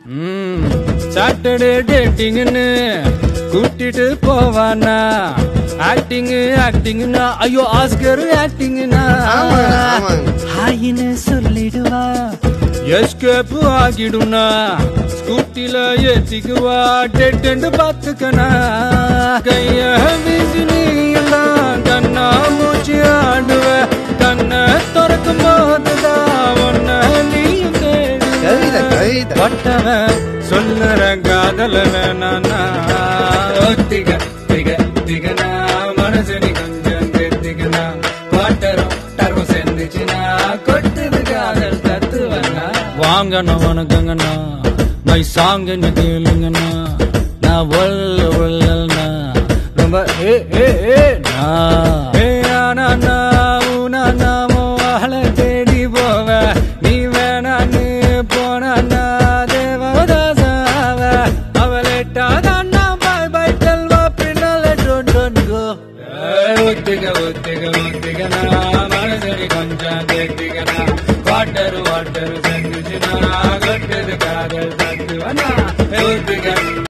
Saturday டேட்டிங்னு கூட்டிட்டு போவானா acting ஆக்டிங்னா ஐயோ ஆஸ்கர் ஆக்டிங்னா ஆமாங்க, ஆமாங்க. ஹாயின்னு சொல்லிடுவா எஸ்கேப் ஆகிடுனா ஸ்கூட்டில ஏத்திக்குவா டெட்டு பாத்துக்கனா கைய வீசி நீ எல்லாம் கண்ணா மூச்சு ஆடுவ கண்ணை திறக்கும் போதுதான் ஒன்ன நீயும் கவிதை, கவிதை. பட்டவன் சொல்லுற காதல வேணானா ஒத்திக திக திகனா மனசு நீ கொஞ்சம் திகனா வாட்டரும் டர்வம் சேர்ந்துச்சுனா கொட்டுது காதல் தத்துவனா வாங்கண்ணா வணக்கங்கண்ணா மை சாங் என்ன கேளுங்கண்ணா நான் ஒல்ல ஒல்லண்ணா ரொம்ப ஏ ஏ ஏ நான் ஏ ஆனா நான் ஊனா நாமோ ஆள தேடி போவ நீ வேணான்னு போனா தேவதாசாவ அவளேட்டாதான் பாய் பாய் டெல்வா பின்னால டோன் டோன் கோ ஒத்திக ஒத்திக ஒத்திகனா மனசரி கொஞ்சம் தேத்திகனா வாட்டர் வாட்டர் செஞ்சுச்சுனா கட்டுது காதல் தத்துவனா